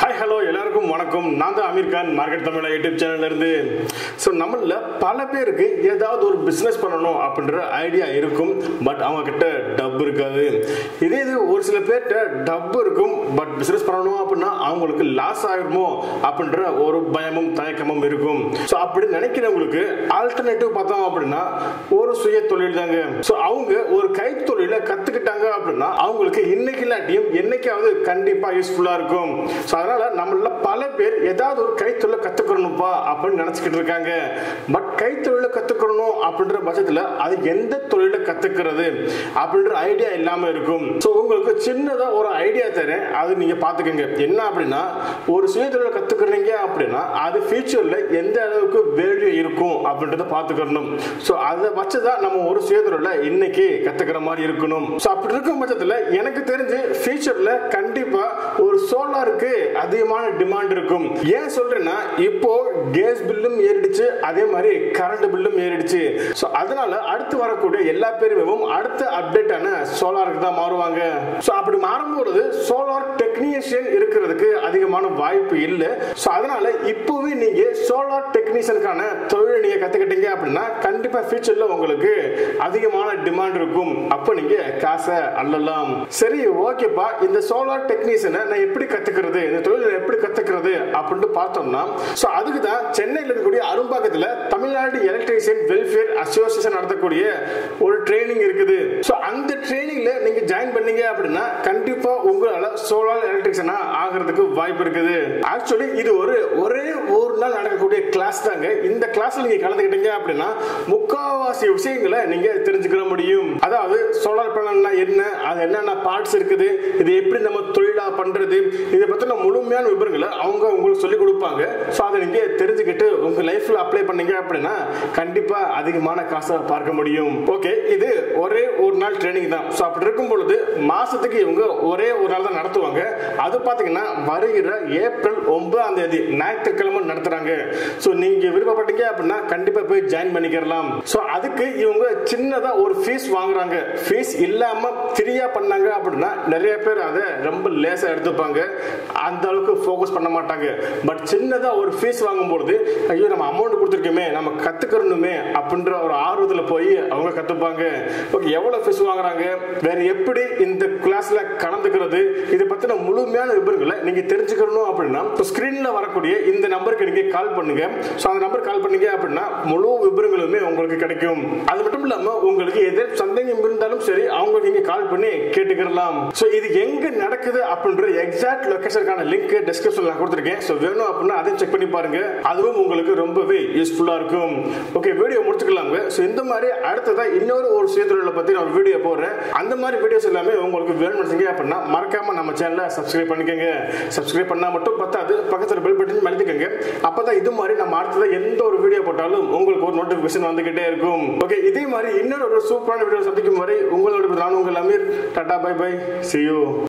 hi hello எல்லாருக்கும் வணக்கம் நான் தான் அமீர் கான் மார்க்கெட் தமிழா யூடியூப் சேனல்ல இருந்து ஸோ நம்மள பல பேருக்கு ஏதாவது ஒரு பிஸ்னஸ் பண்ணணும் அப்படின்ற ஐடியா இருக்கும் பட் அவங்க கிட்ட டப் இருக்காது இதே இது ஒரு சில பேர்கிட்ட டப் இருக்கும் பட் பிஸ்னஸ் பண்ணணும் அப்படின்னா அவங்களுக்கு லாஸ் ஆகிருமோ அப்படின்ற ஒரு பயமும் தயக்கமும் இருக்கும் ஸோ அப்படி நினைக்கிறவங்களுக்கு ஆல்டர்னேட்டிவ் பார்த்தோம் அப்படின்னா ஒரு சுய தொழில் தாங்க ஸோ அவங்க ஒரு கைத்தொழிலை கத்துக்கிட்டாங்க அப்படின்னா அவங்களுக்கு இன்னைக்கு இல்லாட்டியும் என்னைக்காவது கண்டிப்பா யூஸ்ஃபுல்லா இருக்கும் ஸோ அதனால நம்மள பல பேர் ஏதாவது ஒரு கைத்தொழிலை கத்துக்கணும்ப்பா அப்படின்னு நினைச்சுக்கிட்டு இருக்காங்க பட் கைத்தொழிலை கத்துக்கணும் அப்படின்ற பட்சத்துல அது எந்த தொழிலை கத்துக்கிறது அப்படின்ற ஐடியா இல்லாம இருக்கும் ஸோ உங்களுக்கு சின்னதா ஒரு ஐடியா தரேன் அது நீங்க பாத்துக்கோங்க என்ன அப்படின்னா ஒரு சுய தொழிலை கத்துக்கிறீங்க அப்படின்னா அது ஃபியூச்சர்ல எந்த அளவுக்கு வேல்யூ இருக்கும் அப்படின்றத பாத்துக்கணும் ஸோ அதை வச்சுதான் நம்ம ஒரு சுய தொழிலை இன்னைக்கு கத்துக்கிற மாதிரி இருக்கணும் ஸோ அப்படி இருக்கும் பட்சத்துல எனக்கு தெரிஞ்சு ஃபியூச்சர்ல கண்டிப்பா ஒரு சோலாருக்கு அதிகமான டிமாண்ட் இருக்கும் ஏன் சொல்றேன்னா இப்போ கேஸ் பில்லும் ஏறிடுச்சு அதே மாதிரி கரண்ட் பில்லும் ஏறிடுச்சு ஸோ அதனால அடுத்து வரக்கூடிய எல்லா பேருமே அடுத்த அப்டேட்டான சோலாருக்கு தான் மாறுவாங்க ஸோ அப்படி மாறும்பொழுது சோலார் டெக்னீஷியன் இருக்கிறதுக்கு அதிகமான வாய்ப்பு இல்லை ஸோ அதனால இப்போவே நீங்க சோலார் டெக்னீஷியனுக்கான தொழிலை நீங்க கத்துக்கிட்டீங்க அப்படின்னா கண்டிப்பா ஃபியூச்சர்ல உங்களுக்கு அதிகமான டிமாண்ட் இருக்கும் அப்போ நீங்க காசை அள்ளலாம் சரி ஓகேப்பா இந்த சோலார் டெக்னீஷியனை நான் எப்படி கத்துக்கிறது இந்த தொழிலை எப்படி கத்துக்கிறது அப்படின்ட்டு பார்த்தோம்னா ஸோ அதுக்கு தான் சென்னையில் இருக்கக்கூடிய அரும்பாக்கத்தில் தமிழ்நாடு எலக்ட்ரீஷியன் வெல்ஃபேர் அசோசியேஷன் நடத்தக்கூடிய ஒரு ட்ரைனிங் இருக்குது ஸோ அந்த ட்ரைனிங்ல நீங்க ஜாயின் பண்ணீங்க அப்படின்னா கண்டிப்பா உங்களால சோலார் எலக்ட்ரிஷியனா ஆகிறதுக்கு வாய்ப்பு இருக்குது ஆக்சுவலி இது ஒரு ஒரே ஒரு நாள் நடக்கக்கூடிய கிளாஸ் தாங்க இந்த கிளாஸ்ல நீங்க கலந்துக்கிட்டீங்க அப்படின்னா முக்காவாசி விஷயங்களை நீங்க தெரிஞ்சுக்கிற முடியும் அதாவது சோலார் பேனல்னா என்ன அது என்னென்ன பார்ட்ஸ் இருக்குது இது எப்படி நம்ம தொழிலா பண்றது இதை பத்தின முழுமையான விவரங்களை அவங்க உங்களுக்கு சொல்லி கொடுப்பாங்க ஸோ அதை நீங்க தெரிஞ்சுக்கிட்டு உங்க லைஃப்ல அப்ளை பண்ணீங்க அப்படின்னா கண்டிப்பா அதிகமான காசை பார்க்க முடியும் ஓகே இது ஒரே ஒரு நாள் ட்ரைனிங் தான் ஸோ அப்படி இருக்கும் பொழுது மாசத்துக்கு இவங்க ஒரே ஒரு நாள் தான் நடத்துவாங்க அது பாத்தீங்கன்னா வருகிற ஏப்ரல் ஒன்பதாம் தேதி ஞாயிற்றுக்கிழமை நடத்துறாங்க ஸோ நீங்க விருப்பப்பட்டீங்க அப்படின்னா கண்டிப்பா போய் ஜாயின் பண்ணிக்கிறலாம் ஸோ அதுக்கு இவங்க சின்னதா ஒரு ஃபீஸ் வாங்குறாங்க ஃபீஸ் இல்லாம ஃப்ரீயா பண்ணாங்க அப்படின்னா நிறைய பேர் அதை ரொம்ப லேசா எடுத்துப்பாங்க அந்த அளவுக்கு ஃபோக்கஸ் பண்ண மாட்டாங்க பட் சின்னதா ஒரு ஃபீஸ் வாங்கும்பொழுது ஐயோ நம்ம அமௌண்ட் கொடுத்துருக்கோமே நம்ம கத்துக்கணுமே அப்படின்ற ஒரு ஆர்வத்தில் போய் அவங்க கத்துப்பாங்க ஓகே எவ்வளவு ஃபீஸ் வாங்குறாங்க வேற எப்படி இந்த கிளாஸ்ல கலந்துக்கிறது இதை பத்தின முழுமையான விவரங்களை நீங்க தெரிஞ்சுக்கணும் அப்படின்னா ஸ்கிரீன்ல வரக்கூடிய இந்த நம்பருக்கு நீங்க கால் பண்ணுங்க ஸோ அந்த நம்பர் கால் பண்ணீங்க அப்படின்னா முழு விவரங்களுமே உங்களுக்கு கிடைக்கும் அது மட்டும் இல்லாம உங்களுக்கு எது சந்தேகம் இருந்தாலும் சரி அவங்க நீங்க கால் பண்ணி கேட்டுக்கலாம் ஸோ இது எங்க நடக்குது அப்படின்ற எக்ஸாக்ட் லொகேஷனுக்கான லிங்க் டிஸ்கிரிப்ஷன்ல நான் கொடுத்துருக்கேன் ஸோ வேணும் அப்படின்னா அதையும் செக் பண்ணி பாருங்க அதுவும் உங்களுக்கு ரொம்பவே யூஸ்ஃபுல்லா இருக்கும் ஓகே வீடியோ முடிச்சுக்கலாங்க ஸோ இந்த மாதிரி அடுத்ததா இன்னொரு ஒரு சுயதொழிலை பத்தி நான் வீடியோ போடுறேன் அந்த மாதிரி வீடியோஸ் எல்லாமே உங்களுக்கு வேணும் செஞ்சீங்க அப்படின்னா மறக்காம நம்ம சேனலை சப்ஸ்கிரைப் பண்ணிக்கோங்க சப்ஸ்கிரைப் பண்ணா மட்டும் பத்தாது பக்கத்தில் பெல் பட்டன் அழுத்திக்கோங்க அப்பதான் இது மாதிரி நம்ம அடுத்ததா எந்த ஒரு வீடியோ போட்டாலும் உங்களுக்கு ஒரு நோட்டிபிகேஷன் வந்துகிட்டே இருக்கும் ஓகே இதே மாதிரி இன்னொரு ஒரு சூப்பரான வீடியோ சந்திக்கும் வரை உங்களோட நான் உங்கள் Aamir tata bye bye see you